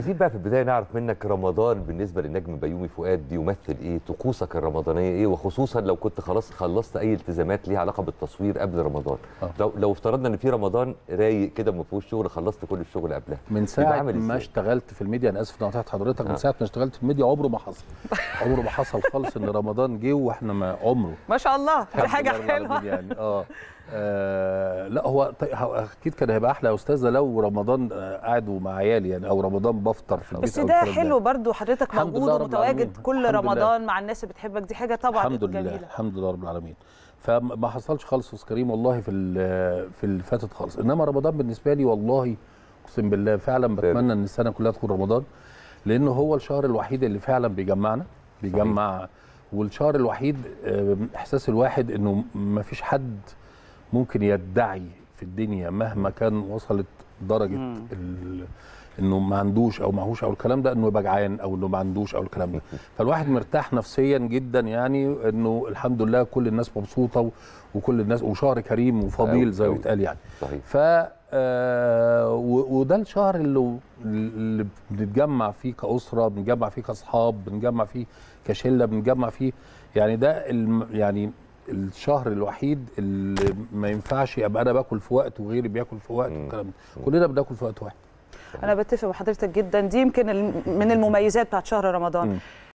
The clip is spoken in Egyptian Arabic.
عايزين بقى في البدايه نعرف منك رمضان بالنسبه للنجم بيومي فؤاد بيمثل ايه طقوسك الرمضانيه ايه وخصوصا لو كنت خلاص خلصت اي التزامات ليها علاقه بالتصوير قبل رمضان آه. لو لو افترضنا ان في رمضان رايق كده ما فيهوش شغل خلصت كل الشغل قبلها من بيبقى ساعه عامل ما إزاي؟ اشتغلت في الميديا انا اسف ان قطعت حضرتك آه. من ساعه ما اشتغلت في الميديا عمره ما حصل عمره ما حصل خالص ان رمضان جه واحنا ما عمره ما شاء الله دي الحمد حاجه لله رب العالمين حلوه يعني اه آه، لا هو طيب هو اكيد كان هيبقى احلى يا استاذه لو رمضان آه، قاعد ومع عيالي يعني او رمضان بفطر في البيت بس أو ده الكلام حلو برضو حضرتك الحمد موجود لله رب ومتواجد العالمين. كل الحمد لله. رمضان مع الناس اللي بتحبك دي حاجه طبعا الحمد لله جميله الحمد لله رب العالمين فما حصلش خالص يا استاذ كريم والله في ال- في اللي فاتت خالص انما رمضان بالنسبه لي والله اقسم بالله فعلا بتمنى ان السنه كلها تكون رمضان لانه هو الشهر الوحيد اللي فعلا بيجمعنا بيجمع والشهر الوحيد آه، احساس الواحد انه ما فيش حد ممكن يدعي في الدنيا مهما كان وصلت درجه مم. ال- انه ما عندوش او معهوش او الكلام ده انه يبقى جعان او انه ما عندوش او الكلام ده فالواحد مرتاح نفسيا جدا يعني انه الحمد لله كل الناس مبسوطه و- وكل الناس وشهر كريم وفضيل أوي، زي ما أوي. بيتقال يعني صحيح ف آه، و- وده الشهر اللي اللي بنتجمع فيه كأسرة بنجمع فيه كأصحاب بنجمع فيه كشلة بنجمع فيه يعني ده الم يعني الشهر الوحيد اللي ما ينفعش ابقى انا باكل في وقت وغيري بياكل في وقت مم. والكلام ده كلنا بناكل في وقت واحد انا بتفق مع حضرتك جدا دي يمكن الم- من المميزات بتاعت شهر رمضان مم.